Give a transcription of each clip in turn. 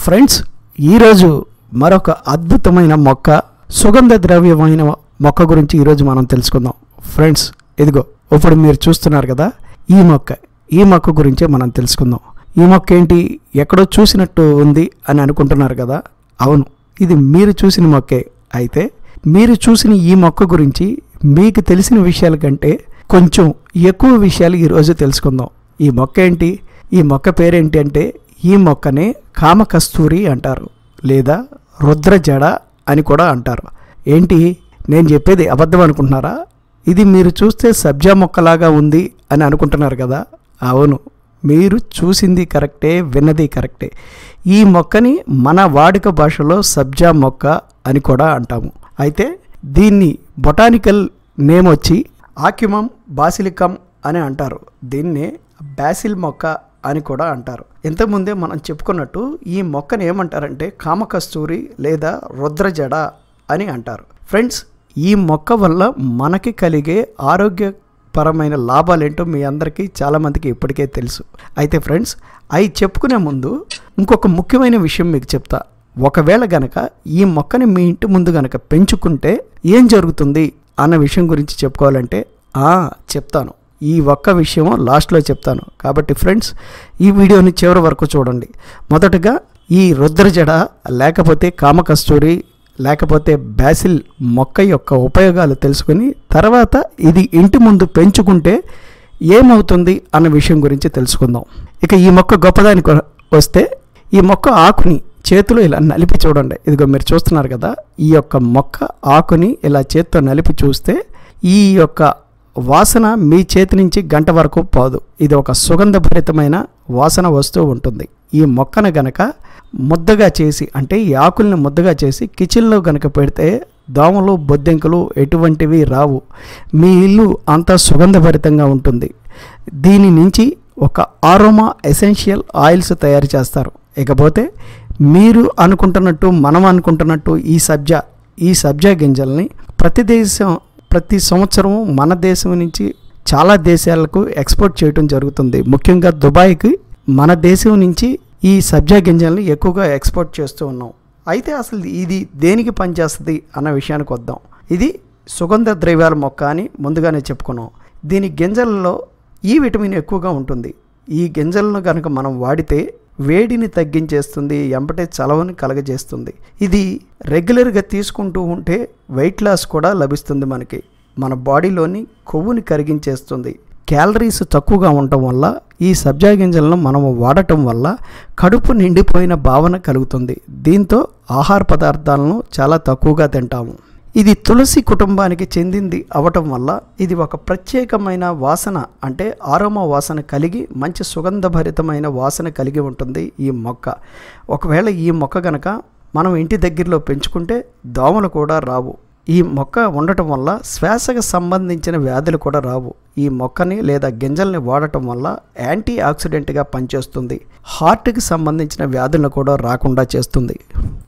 friends ఈరోజు మరొక అద్భుతమైన మొక్క సుగంధ ద్రవ్యమైన మొక్క గురించి ఈరోజు మనం తెలుసుకుందాం ఫ్రెండ్స్ ఇదిగో ఇప్పుడు మీరు చూస్తున్నారు కదా ఈ మొక్క ఈ మొక్క గురించే మనం తెలుసుకుందాం ఈ మొక్క ఏంటి ఎక్కడో చూసినట్టు ఉంది అని అనుకుంటున్నారు కదా అవును ఇది మీరు చూసిన మొక్కే అయితే మీరు చూసిన ఈ మొక్క గురించి మీకు తెలిసిన విషయాల కంటే కొంచెం ఎక్కువ విషయాలు ఈరోజు తెలుసుకుందాం ఈ మొక్క ఏంటి ఈ మొక్క పేరేంటి అంటే ఈ మొక్కనే కామకస్తూరి అంటారు లేదా రుద్రజడ అని కూడా అంటారు ఏంటి నేను చెప్పేది అబద్ధం అనుకుంటున్నారా ఇది మీరు చూస్తే సబ్జా మొక్కలాగా ఉంది అని అనుకుంటున్నారు కదా అవును మీరు చూసింది కరెక్టే విన్నది కరెక్టే ఈ మొక్కని మన వాడుక భాషలో సబ్జా మొక్క అని కూడా అంటాము అయితే దీన్ని బొటానికల్ నేమ్ వచ్చి ఆక్యుమం బాసిలికం అని అంటారు దీన్నే బాసిల్ మొక్క అని కూడా అంటారు ఇంతకుముందే మనం చెప్పుకున్నట్టు ఈ మొక్కను ఏమంటారంటే కామకస్తూరి లేదా రుద్రజడ అని అంటారు ఫ్రెండ్స్ ఈ మొక్క వల్ల మనకి కలిగే ఆరోగ్యపరమైన లాభాలేంటో మీ అందరికీ చాలామందికి ఇప్పటికే తెలుసు అయితే ఫ్రెండ్స్ అవి చెప్పుకునే ముందు ఇంకొక ముఖ్యమైన విషయం మీకు చెప్తా ఒకవేళ గనక ఈ మొక్కని మీ ఇంటి ముందు గనక పెంచుకుంటే ఏం జరుగుతుంది అన్న విషయం గురించి చెప్పుకోవాలంటే ఆ, చెప్తాను ఈ ఒక్క విషయం లాస్ట్లో చెప్తాను కాబట్టి ఫ్రెండ్స్ ఈ వీడియోని చివరి వరకు చూడండి మొదటగా ఈ రుద్రజడ లేకపోతే కామకస్తూరి లేకపోతే బ్యాసిల్ మొక్క యొక్క ఉపయోగాలు తెలుసుకుని తర్వాత ఇది ఇంటి ముందు పెంచుకుంటే ఏమవుతుంది అన్న విషయం గురించి తెలుసుకుందాం ఇక ఈ మొక్క గొప్పదానికి వస్తే ఈ మొక్క ఆకుని చేతిలో ఇలా నలిపి చూడండి ఇదిగో మీరు చూస్తున్నారు కదా ఈ యొక్క మొక్క ఆకుని ఇలా చేత్తో నలిపి చూస్తే ఈ యొక్క వాసన మీ చేతి నుంచి గంట వరకు పోదు ఇది ఒక సుగంధభరితమైన వాసన వస్తూ ఉంటుంది ఈ మొక్కను గనక ముద్దగా చేసి అంటే ఈ ఆకుల్ని ముద్దగా చేసి కిచెన్లో గనక పెడితే దోమలు బొద్దింకలు ఎటువంటివి రావు మీ ఇల్లు అంతా సుగంధభరితంగా ఉంటుంది దీని నుంచి ఒక ఆరోమా ఎసెన్షియల్ ఆయిల్స్ తయారు చేస్తారు ఇకపోతే మీరు అనుకుంటున్నట్టు మనం అనుకుంటున్నట్టు ఈ సబ్జా ఈ సబ్జా గింజల్ని ప్రతి దేశం ప్రతి సంవత్సరం మన దేశం నుంచి చాలా దేశాలకు ఎక్స్పోర్ట్ చేయడం జరుగుతుంది ముఖ్యంగా దుబాయ్కి మన దేశం నుంచి ఈ సబ్జా గింజల్ని ఎక్కువగా ఎక్స్పోర్ట్ చేస్తూ ఉన్నాం అయితే అసలు ఇది దేనికి పనిచేస్తుంది అన్న విషయానికి వద్దాం ఇది సుగంధ ద్రవ్యాల మొక్క అని ముందుగానే చెప్పుకున్నాం దీని గింజల్లో ఈ విటమిన్ ఎక్కువగా ఉంటుంది ఈ గింజలను కనుక మనం వాడితే వేడిని తగ్గించేస్తుంది ఎంబటే చలవని కలగజేస్తుంది ఇది రెగ్యులర్గా తీసుకుంటూ ఉంటే వెయిట్ లాస్ కూడా లభిస్తుంది మనకి మన బాడీలోని కొవ్వుని కరిగించేస్తుంది క్యాలరీస్ తక్కువగా ఉండటం వల్ల ఈ సబ్జా గింజలను మనము వాడటం వల్ల కడుపు నిండిపోయిన భావన కలుగుతుంది దీంతో ఆహార పదార్థాలను చాలా తక్కువగా తింటాము ఇది తులసి కుటుంబానికి చెందింది అవటం వల్ల ఇది ఒక ప్రత్యేకమైన వాసన అంటే ఆరోమా వాసన కలిగి మంచి సుగంధభరితమైన వాసన కలిగి ఉంటుంది ఈ మొక్క ఒకవేళ ఈ మొక్క గనక మనం ఇంటి దగ్గరలో పెంచుకుంటే దోమలు కూడా రావు ఈ మొక్క ఉండటం వల్ల శ్వాసకు సంబంధించిన వ్యాధులు కూడా రావు ఈ మొక్కని లేదా గింజల్ని వాడటం వల్ల యాంటీ ఆక్సిడెంట్గా పనిచేస్తుంది హార్ట్కి సంబంధించిన వ్యాధులను కూడా రాకుండా చేస్తుంది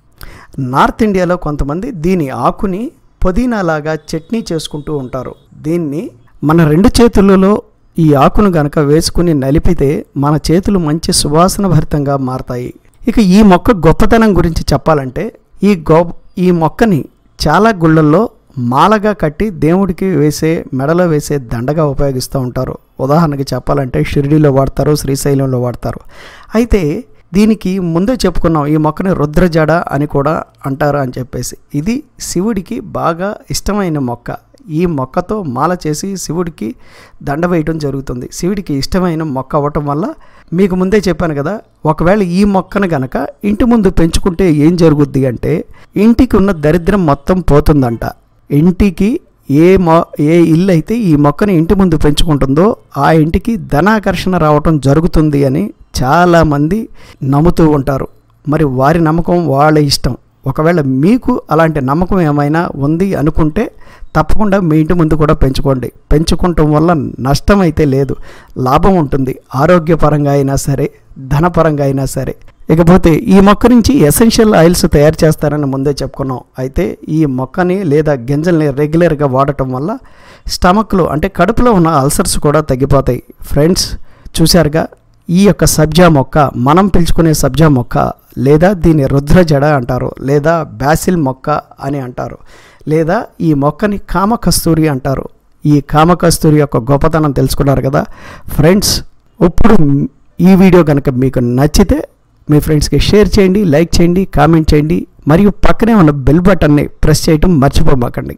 నార్త్ ఇండియాలో కొంతమంది దీని ఆకుని పుదీనాలాగా చట్నీ చేసుకుంటూ ఉంటారు దీన్ని మన రెండు చేతులలో ఈ ఆకును గనక వేసుకుని నలిపితే మన చేతులు మంచి సువాసన భరితంగా మారతాయి ఇక ఈ మొక్క గొప్పతనం గురించి చెప్పాలంటే ఈ గో ఈ మొక్కని చాలా గుళ్ళల్లో మాలగా కట్టి దేవుడికి వేసే మెడలో వేసే దండగా ఉపయోగిస్తూ ఉంటారు ఉదాహరణకి చెప్పాలంటే షిరిడీలో వాడతారు శ్రీశైలంలో వాడతారు అయితే దీనికి ముందే చెప్పుకున్నాం ఈ మొక్కని రుద్రజడ అని కూడా అంటారు అని చెప్పేసి ఇది శివుడికి బాగా ఇష్టమైన మొక్క ఈ మొక్కతో మాల చేసి శివుడికి దండ వేయటం జరుగుతుంది శివుడికి ఇష్టమైన మొక్క అవ్వటం వల్ల మీకు ముందే చెప్పాను కదా ఒకవేళ ఈ మొక్కను గనక ఇంటి ముందు పెంచుకుంటే ఏం జరుగుద్ది అంటే ఇంటికి ఉన్న దరిద్రం మొత్తం పోతుందంట ఇంటికి ఏ మొ ఏ ఇల్లు అయితే ఈ మొక్కని ఇంటి ముందు పెంచుకుంటుందో ఆ ఇంటికి ధనాకర్షణ రావటం జరుగుతుంది అని చాలామంది నమ్ముతూ ఉంటారు మరి వారి నమ్మకం వాళ్ళ ఇష్టం ఒకవేళ మీకు అలాంటి నమ్మకం ఏమైనా ఉంది అనుకుంటే తప్పకుండా మీ ఇంటి ముందు కూడా పెంచుకోండి పెంచుకోవటం వల్ల నష్టం అయితే లేదు లాభం ఉంటుంది ఆరోగ్యపరంగా అయినా సరే ధనపరంగా అయినా సరే ఇకపోతే ఈ మొక్క నుంచి ఎసెన్షియల్ ఆయిల్స్ తయారు చేస్తారని ముందే చెప్పుకున్నాం అయితే ఈ మొక్కని లేదా గింజల్ని రెగ్యులర్గా వాడటం వల్ల స్టమక్లో అంటే కడుపులో ఉన్న అల్సర్స్ కూడా తగ్గిపోతాయి ఫ్రెండ్స్ చూశారుగా ఈ యొక్క సబ్జా మొక్క మనం పిలుచుకునే సబ్జా మొక్క లేదా దీన్ని రుద్ర జడ అంటారు లేదా బ్యాసిల్ మొక్క అని అంటారు లేదా ఈ మొక్కని కామకస్తూరి అంటారు ఈ కామకస్తూరి యొక్క గొప్పతనం తెలుసుకున్నారు కదా ఫ్రెండ్స్ ఇప్పుడు ఈ వీడియో కనుక మీకు నచ్చితే మీ ఫ్రెండ్స్కి షేర్ చేయండి లైక్ చేయండి కామెంట్ చేయండి మరియు పక్కనే ఉన్న బెల్ బటన్ని ప్రెస్ చేయడం మర్చిపోమాకండి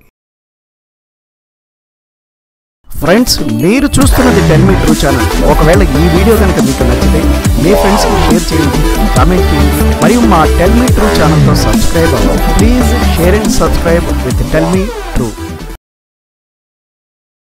ఫ్రెండ్స్ మీరు చూస్తున్నది టెన్ మీ ట్రూ ఛానల్ ఒకవేళ ఈ వీడియో కనుక మీకు నచ్చితే మీ ఫ్రెండ్స్కి షేర్ చేయండి కామెంట్ చేయండి మరియు మా టెల్ మీ ట్రూ ఛానల్తో సబ్స్క్రైబ్ అవ్వండి please share and subscribe with tell me true